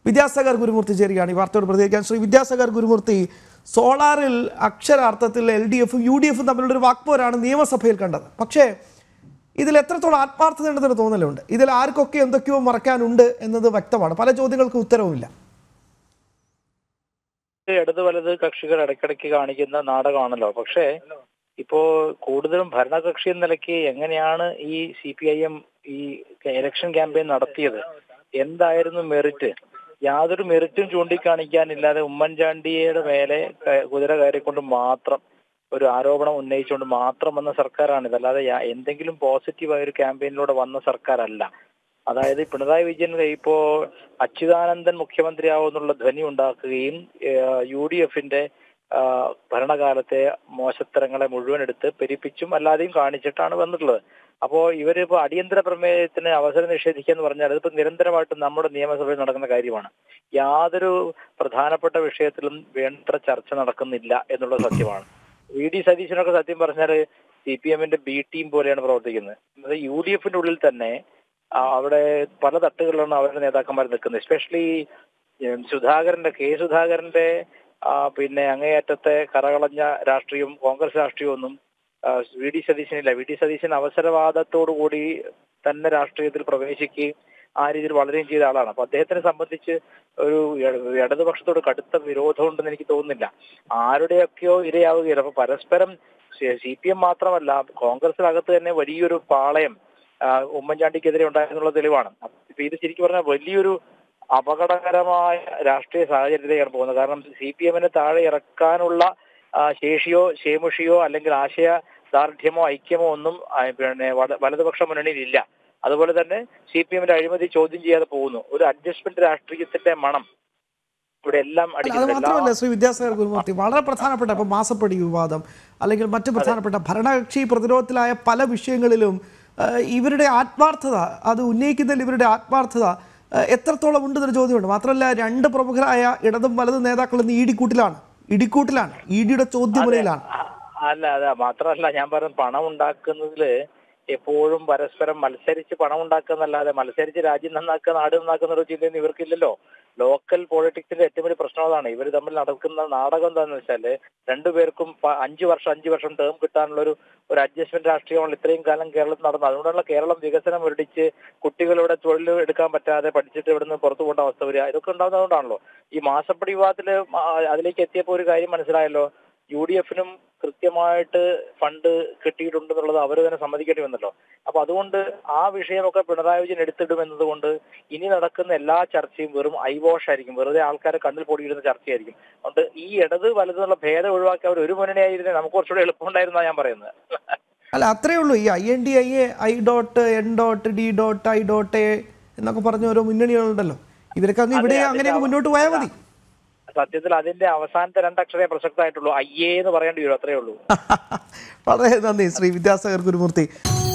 വിദ്യാസാഗർ ഗുരുമൂർത്തി ചേരുകയാണ് ഈ വാർത്തയോട് പ്രതികരിക്കാൻ ശ്രീ വിദ്യാസാഗർ ഗുരുമൂർത്തി സോളാറിൽ അക്ഷരാർത്ഥത്തിൽ എൽ ഡി എഫും യു ഡി എഫും തമ്മിലുള്ള ഒരു വാക്പോരാണ് നിയമസഭയിൽ കണ്ടത് പക്ഷേ ഇതിൽ എത്രത്തോളം ആത്മാർത്ഥത ഉണ്ടെന്നൊരു തോന്നലുണ്ട് ഇതിൽ ആർക്കൊക്കെ എന്തൊക്കെയോ മറക്കാനുണ്ട് എന്നത് വ്യക്തമാണ് പല ചോദ്യങ്ങൾക്ക് ഉത്തരവുമില്ല ഇടത് വലത് കക്ഷികൾ ഇടയ്ക്കിടയ്ക്ക് കാണിക്കുന്ന നാടകമാണല്ലോ പക്ഷേ ഇപ്പോ കൂടുതലും ഭരണകക്ഷി എന്ന നിലയ്ക്ക് എങ്ങനെയാണ് ഈ സി പി ഐ എം ഈ ഇലക്ഷൻ ക്യാമ്പയിൻ നടത്തിയത് എന്തായിരുന്നു മെറിറ്റ് യാതൊരു മെറിറ്റും ചൂണ്ടിക്കാണിക്കാനില്ലാതെ ഉമ്മൻചാണ്ടിയുടെ മേലെ ക- കുതിര കയറിക്കൊണ്ട് മാത്രം ഒരു ആരോപണം ഉന്നയിച്ചുകൊണ്ട് മാത്രം വന്ന സർക്കാരാണിത് അല്ലാതെ യാ- എന്തെങ്കിലും പോസിറ്റീവായ ഒരു ക്യാമ്പയിനിലൂടെ വന്ന സർക്കാരല്ല അതായത് പിണറായി വിജയൻ ഇപ്പോ അച്യുതാനന്ദൻ മുഖ്യമന്ത്രിയാവുന്നുള്ള ധ്വനി ഉണ്ടാക്കുകയും യു ഡി എഫിന്റെ ഭരണകാലത്തെ മോശത്തരങ്ങളെ മുഴുവൻ എടുത്ത് പെരിപ്പിച്ചും അല്ലാതെയും കാണിച്ചിട്ടാണ് വന്നിട്ടുള്ളത് അപ്പോ ഇവരിപ്പോ അടിയന്തര പ്രമേയത്തിന് അവസരം നിഷേധിക്കുക എന്ന് പറഞ്ഞാൽ അതിപ്പോ നിരന്തരമായിട്ട് നമ്മുടെ നിയമസഭയിൽ നടക്കുന്ന കാര്യമാണ് യാതൊരു പ്രധാനപ്പെട്ട വിഷയത്തിലും വേണ്ടത്ര ചർച്ച നടക്കുന്നില്ല എന്നുള്ളത് സത്യമാണ് വി ഡി സതീശനൊക്കെ സത്യം പറഞ്ഞാല് സി പി എമ്മിന്റെ ബി ടീം പോലെയാണ് പ്രവർത്തിക്കുന്നത് അത് യു ഡി എഫിന്റെ ഉള്ളിൽ തന്നെ ആ, അവിടെ പല തട്ടുകളിലാണ് അവരുടെ നേതാക്കന്മാർ നിൽക്കുന്നത് എസ്പെഷ്യലി സുധാകരന്റെ കെ സുധാകരന്റെ ആ, പിന്നെ അങ്ങേയറ്റത്തെ കറകളഞ്ഞ രാഷ്ട്രീയവും കോൺഗ്രസ് രാഷ്ട്രീയവും ഒന്നും ആ, വി ഡി സതീശനില്ല വി ഡി സതീശൻ അവസരവാദത്തോടു കൂടി തന്നെ രാഷ്ട്രീയത്തിൽ പ്രവേശിക്കുകയും ആ രീതിയിൽ വളരുകയും ചെയ്ത ആളാണ് അപ്പൊ അദ്ദേഹത്തിനെ സംബന്ധിച്ച് ഒരു ഇട- ഇടതുപക്ഷത്തോട് കടുത്ത വിരോധമുണ്ടെന്ന് എനിക്ക് തോന്നുന്നില്ല ആരുടെയൊക്കെയോ ഇരയാവുകയില്ല അപ്പൊ പരസ്പരം സി പി എം മാത്രമല്ല കോൺഗ്രസിനകത്ത് തന്നെ വലിയൊരു പാളയം ആ, ഉമ്മൻചാണ്ടിക്കെതിരെ ഉണ്ടായെന്നുള്ള തെളിവാണ് അപ്പൊ ഇത് ശരിക്കും പറഞ്ഞാൽ വലിയൊരു അപകടകരമായ രാഷ്ട്രീയ സാഹചര്യത്തിലേക്കാണ് പോകുന്നത് കാരണം സി പി എമ്മിനെ താഴെ ഇറക്കാനുള്ള ആ, ശേഷിയോ ശേമുഷിയോ അല്ലെങ്കിൽ ആശയ ദാർഢ്യമോ ഐക്യമോ ഒന്നും ആ, പിന്നെ വല- വലതുപക്ഷ മുന്നണിയിൽ ഇല്ല അതുപോലെ തന്നെ സി പി എമ്മിന്റെ അഴിമതി ചോദ്യം ചെയ്യാതെ പോകുന്നു ഒരു അഡ്ജസ്റ്റ്മെന്റ് രാഷ്ട്രീയത്തിന്റെ മണം ഇവിടെ എല്ലാം അല്ല, അത് അടിക്കുന്നുണ്ട് എല്ലാ- മാത്രമല്ല ശ്രീ വിദ്യാസാഗർ ഗുരുമൂർത്തി വളരെ പ്രധാനപ്പെട്ട ഇപ്പോൾ മാസപ്പടി വിവാദം അല്ലെങ്കിൽ മറ്റു പ്രധാനപ്പെട്ട ഭരണകക്ഷി പ്രതിരോധത്തിലായ പല വിഷയങ്ങളിലും ആ, ഇവരുടെ ആത്മാർത്ഥത അത് ഉന്നയിക്കുന്നതിൽ ഇവരുടെ ആത്മാർത്ഥത ആ, എത്രത്തോളം ഉണ്ടെന്നൊരു ചോദ്യമുണ്ട് മാത്രമല്ല രണ്ട് പ്രമുഖരായ ഇടതും വലതും നേതാക്കൾ ഇന്ന് ഇടിക്കൂട്ടിലാണ് ഇടിക്കൂട്ടിലാണ് ഇഡിയുടെ ചോദ്യമുറയിലാണ് അ- അല്ല അല്ല മാത്രമല്ല ഞാൻ പറഞ്ഞ പണം ഉണ്ടാക്കുന്നതില് എപ്പോഴും പരസ്പരം മത്സരിച്ച് പണം ഉണ്ടാക്കുന്നല്ലാതെ മത്സരിച്ച് രാജ്യം നന്നാക്കുക നാട് നന്നാക്കുന്ന ഒരു ചിന്തയൊന്നും ഇവർക്കില്ലല്ലോ ലോക്കൽ പൊളിറ്റിക്സിന്റെ ഏറ്റവും വലിയ പ്രശ്നം അതാണ് ഇവർ തമ്മിൽ നടക്കുന്ന നാടകം എന്താണെന്ന് വെച്ചാല് രണ്ടുപേർക്കും പ- അഞ്ച് വർഷം അഞ്ച് വർഷം ടേം കിട്ടാനുള്ള ഒരു ഒരു അഡ്ജസ്റ്റ്മെന്റ് രാഷ്ട്രീയമാണ് ഇത്രയും കാലം കേരളത്തിൽ നടന്നത് അതുകൊണ്ടുള്ള കേരളം വികസനം മുരടിച്ച് കുട്ടികളുടെ തൊഴിൽ എടുക്കാൻ പറ്റാതെ പഠിച്ചിട്ട് ഇവിടുന്ന് പുറത്തു പോകേണ്ട അവസ്ഥ വരിക ഇതൊക്കെ ഉണ്ടാകുന്നതുകൊണ്ടാണല്ലോ ഈ മാസപ്പടി വിവാദത്തില് മാ- അതിലേക്ക് എത്തിയപ്പോൾ ഒരു കാര്യം മനസ്സിലായല്ലോ യു ഡി എഫിനും കൃത്യമായിട്ട് ഫണ്ട് കിട്ടിയിട്ടുണ്ടെന്നുള്ളത് അവർ തന്നെ സമ്മതിക്കേണ്ടി വന്നല്ലോ അപ്പൊ അതുകൊണ്ട് ആ വിഷയമൊക്കെ പിണറായി വിജയൻ എടുത്തിടും എന്നതുകൊണ്ട് ഇനി നടക്കുന്ന എല്ലാ ചർച്ചയും വെറും ഐവാഷ് ആയിരിക്കും വെറുതെ ആൾക്കാരെ കണ്ണിൽ പൊടിയിടുന്ന ചർച്ചയായിരിക്കും അതുകൊണ്ട് ഈ ഇടത് വലതെന്നുള്ള ഭേദം ഒഴിവാക്കി അവർ ഒരു മുന്നണിയായിരുന്നേ നമുക്ക് കുറച്ചുകൂടെ എളുപ്പമുണ്ടായിരുന്നാ ഞാൻ പറയുന്നത് അല്ല അത്രയേ ഉള്ളൂ ഈ I N D I A I dot N dot D dot I dot A എന്നൊക്കെ പറഞ്ഞ ഓരോ മുന്നണികളുണ്ടല്ലോ ഇവരൊക്കെ അങ്ങ് ഇവിടെ അതെ, അങ്ങനെയൊക്കെ അതിന്റെ മുന്നോട്ട് പോയാൽ മതി സത്യത്തിൽ അതിന്റെ അവസാനത്തെ രണ്ടക്ഷരേ പ്രസക്തമായിട്ടുള്ളൂ അയ്യേ എന്ന് പറയേണ്ടി വരും അത്രേ ഉള്ളൂ വളരെ നന്ദി ശ്രീ വിദ്യാസാഗർ ഗുരുമൂർത്തി